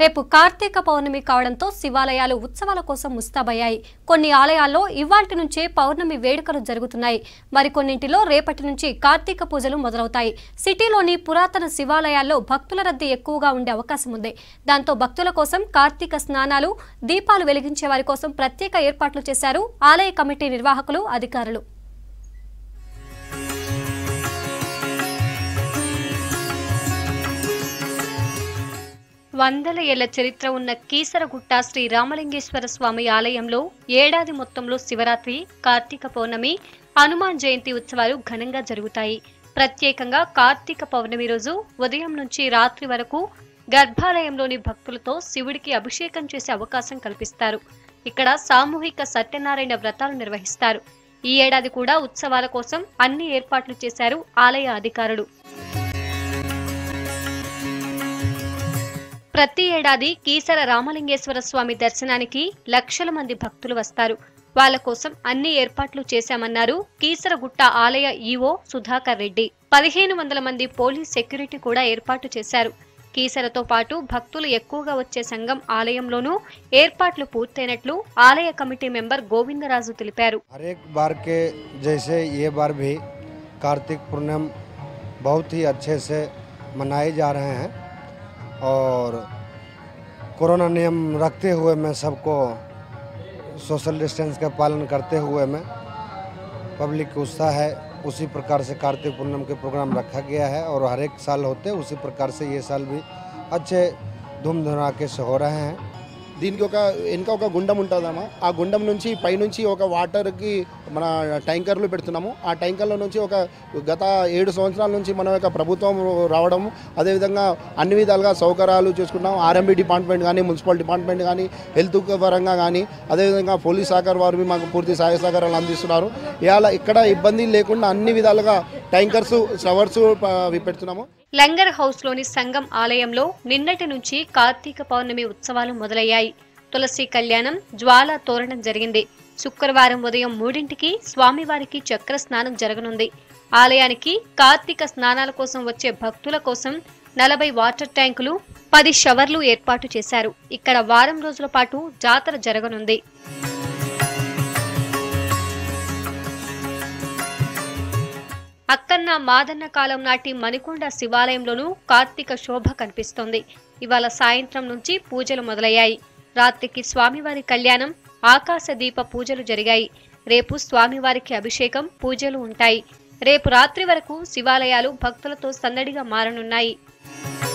రేపు కార్తీక పౌర్ణమి కావడంతో శివాలయాలు ఉత్సవాల కోసం ముస్తాబయ్యాయి కొన్ని ఆలయాల్లో ఇవాల్టి నుంచే పౌర్ణమి వేడుకలు జరుగుతున్నాయి మరికొన్నింటిలో రేపటి నుంచి కార్తీక పూజలు మొదలవుతాయి సిటీలోని పురాతన శివాలయాల్లో భక్తుల రద్దీ ఎక్కువగా ఉండే అవకాశం ఉంది దాంతో భక్తుల కోసం కార్తీక స్నానాలు దీపాలు వెలిగించే వారి కోసం ప్రత్యేక ఏర్పాట్లు చేశారు ఆలయ కమిటీ నిర్వాహకులు అధికారులు వందల ఏళ్ల చరిత్ర ఉన్న కీసరగుట్ట శ్రీ రామలింగేశ్వర స్వామి ఆలయంలో ఏడాది మొత్తంలో శివరాత్రి కార్తీక పౌర్ణమి హనుమాన్ జయంతి ఉత్సవాలు ఘనంగా జరుగుతాయి ప్రత్యేకంగా కార్తీక పౌర్ణమి రోజు ఉదయం నుంచి రాత్రి వరకు గర్భాలయంలోని భక్తులతో శివుడికి అభిషేకం చేసే అవకాశం కల్పిస్తారు ఇక్కడ సామూహిక సత్యనారాయణ వ్రతాలు నిర్వహిస్తారు ఈ ఏడాది కూడా ఉత్సవాల కోసం అన్ని ఏర్పాట్లు చేశారు ఆలయ అధికారులు ప్రతి ఏడాది కీసర రామలింగేశ్వర స్వామి దర్శనానికి లక్షల మంది భక్తులు వస్తారు వాళ్ళ కోసం అన్ని ఏర్పాట్లు చేశామన్నారు కీసరగుట్ట ఆలయ ఈవో సుధాకర్ రెడ్డి పదిహేను వందల మంది పోలీస్ సెక్యూరిటీ కూడా ఏర్పాటు చేశారు కీసరతో పాటు భక్తులు ఎక్కువగా వచ్చే సంఘం ఆలయంలోనూ ఏర్పాట్లు పూర్తయినట్లు ఆలయ కమిటీ మెంబర్ గోవిందరాజు తెలిపారు हर एक बार के जैसे ये बार भी कार्तिक पूर्णिम बहुत ही अच्छे से मनाए जा रहे हैं और कोरोना नियम रखते हुए मैं सबको सोशल डिस्टेंस का पालन करते हुए मैं पब्लिक का उत्साह है उसी प्रकार से कार्तिक पूर्णिम के प्रोग्राम रखा गया है और हर एक साल होते हैं उसी प्रकार से ये साल भी अच्छे धूम धड़ाके से हो रहे हैं దీనికి ఒక వెనుక ఒక గుండం ఉంటుందమ్మా ఆ గుండం నుంచి పైనుంచి ఒక వాటర్కి మన ట్యాంకర్లు పెడుతున్నాము ఆ ట్యాంకర్ల నుంచి ఒక గత ఏడు సంవత్సరాల నుంచి మన యొక్క ప్రభుత్వం రావడము అదేవిధంగా అన్ని విధాలుగా సౌకర్యాలు చూసుకుంటాం ఆర్ఎంబీ డిపార్ట్మెంట్ కానీ మున్సిపల్ డిపార్ట్మెంట్ కానీ హెల్త్ పరంగా కానీ అదేవిధంగా పోలీస్ శాఖ వారు మాకు పూర్తి సహాయ సహకారాలు అందిస్తున్నారు ఇవాళ ఇక్కడ ఇబ్బంది లేకుండా అన్ని విధాలుగా ట్యాంకర్స్ షవర్స్ పెడుతున్నాము లంగర్ హౌస్లోని సంఘం ఆలయంలో నిన్నటి నుంచి కార్తీక పౌర్ణమి ఉత్సవాలు మొదలయ్యాయి తులసి కళ్యాణం జ్వాల తోరణం జరిగింది శుక్రవారం ఉదయం మూడింటికి స్వామివారికి చక్ర స్నానం జరగనుంది ఆలయానికి కార్తీక స్నానాల కోసం వచ్చే భక్తుల కోసం నలభై వాటర్ ట్యాంకులు పది షవర్లు ఏర్పాటు చేశారు ఇక్కడ వారం రోజుల పాటు జాతర జరగనుంది అక్కన్న మాదన్న కాలం నాటి మణికొండ శివాలయంలోనూ కార్తీక శోభ కనిపిస్తోంది ఇవాళ సాయంత్రం నుంచి పూజలు మొదలయ్యాయి రాత్రికి స్వామివారి కళ్యాణం ఆకాశ దీప పూజలు జరిగాయి రేపు స్వామివారికి అభిషేకం పూజలు ఉంటాయి రేపు రాత్రి వరకు శివాలయాలు భక్తులతో సందడిగా మారనున్నాయి